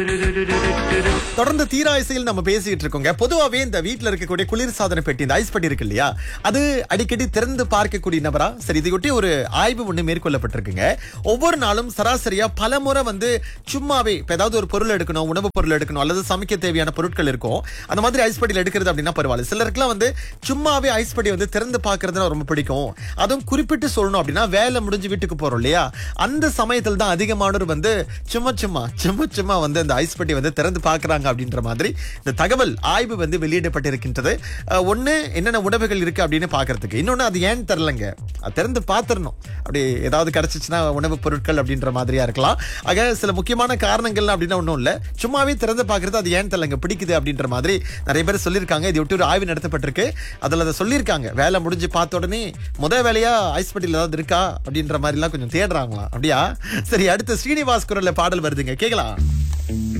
தொடர்ந்து தீராயசையில் நம்ம பேசிட்டு இருக்கோங்க பொதுவாவே இந்த வீட்ல இருக்கக்கூடிய குளிர் சாதன பெட்டி இந்த ஐஸ் பெட்டி இருக்கு இல்லையா அது அடிக்கடி திறந்து பார்க்கக்கூடிய நபரா சரி இதையொட்டி ஒரு ஆய்வு ஒண்ணு மேற்கொள்ளப்பட்டிருக்குங்க ஒவ்வொரு நாளும் சராசரியா பல முறை வந்து சும்மாவே இப்ப ஏதாவது ஒரு பொருள் எடுக்கணும் உணவு பொருள் எடுக்கணும் அல்லது சமைக்க தேவையான பொருட்கள் இருக்கும் அந்த மாதிரி ஐஸ் பெட்டியில் எடுக்கிறது அப்படின்னா பரவாயில்ல சிலருக்குலாம் வந்து சும்மாவே ஐஸ் பெட்டி வந்து திறந்து பார்க்கறதுனா ரொம்ப பிடிக்கும் அதுவும் குறிப்பிட்டு சொல்லணும் அப்படின்னா வேலை முடிஞ்சு வீட்டுக்கு போறோம் இல்லையா அந்த சமயத்தில் தான் அதிகமானோர் வந்து சும்மா சும்மா சும்மா சும்மா வந்து அந்த ஐஸ் பெட்டி வந்து திறந்து பார்க்கறாங்க அப்படின்ற மாதிரி இந்த தகவல் ஆய்வு வந்து வெளியிடப்பட்டிருக்கின்றது அஹ், ஒண்ணு என்னென்ன உணவுகள் இருக்கு அப்படின்னு பார்க்கிறதுக்கு இன்னொன்னு அது ஏன் தெரிலங்க அது திறந்து பார்த்துடணும் அப்படி ஏதாவது கிடைச்சிச்சுன்னா உணவுப் பொருட்கள் அப்படின்ற மாதிரியா இருக்கலாம் ஆக சில முக்கியமான காரணங்கள் அப்படின்னா ஒன்றும் இல்லை சும்மாவே திறந்து பார்க்கறது அது ஏன் தெரியலங்க பிடிக்குது அப்படின்ற மாதிரி நிறைய பேர் சொல்லியிருக்காங்க இது விட்டு ஒரு ஆய்வு நடத்தப்பட்டிருக்கு அதில் அதை சொல்லியிருக்காங்க வேலை முடிஞ்சு பார்த்த உடனே முத வேலையா ஐஸ் பெட்டியில் ஏதாவது இருக்கா அப்படின்ற மாதிரிலாம் கொஞ்சம் தேடுறாங்களாம் அப்படியா சரி அடுத்து ஸ்ரீனிவாஸ் குரல்ல பாடல் வருதுங்க கேட்கலாம்